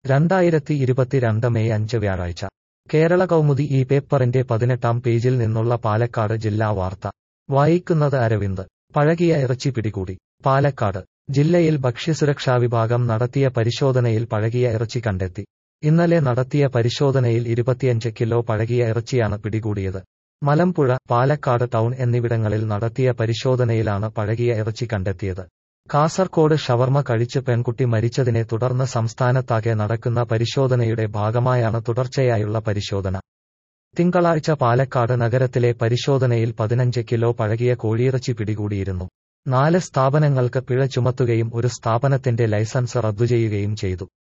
രണ്ടായിരത്തി ഇരുപത്തിരണ്ട് മെയ് അഞ്ച് വ്യാഴാഴ്ച കേരള കൗമുദി ഈ പേപ്പറിന്റെ പതിനെട്ടാം പേജിൽ നിന്നുള്ള പാലക്കാട് ജില്ലാ വാർത്ത വായിക്കുന്നത് അരവിന്ദ് പഴകിയ ഇറച്ചി പിടികൂടി പാലക്കാട് ജില്ലയിൽ ഭക്ഷ്യസുരക്ഷാ വിഭാഗം നടത്തിയ പരിശോധനയിൽ പഴകിയ ഇറച്ചി കണ്ടെത്തി ഇന്നലെ നടത്തിയ പരിശോധനയിൽ ഇരുപത്തിയഞ്ച് കിലോ പഴകിയ ഇറച്ചിയാണ് പിടികൂടിയത് മലമ്പുഴ പാലക്കാട് ടൗൺ എന്നിവിടങ്ങളിൽ നടത്തിയ പരിശോധനയിലാണ് പഴകിയ ഇറച്ചി കണ്ടെത്തിയത് കാസർകോട് ഷവർമ കഴിച്ച് പെൺകുട്ടി മരിച്ചതിനെ തുടർന്ന് സംസ്ഥാനത്താകെ നടക്കുന്ന പരിശോധനയുടെ ഭാഗമായാണ് തുടർച്ചയായുള്ള പരിശോധന തിങ്കളാഴ്ച പാലക്കാട് നഗരത്തിലെ പരിശോധനയിൽ പതിനഞ്ച് കിലോ പഴകിയ കോഴിയിറച്ചി പിടികൂടിയിരുന്നു നാല് സ്ഥാപനങ്ങൾക്ക് പിഴ ചുമത്തുകയും ഒരു സ്ഥാപനത്തിന്റെ ലൈസൻസ് റദ്ദു ചെയ്യുകയും ചെയ്തു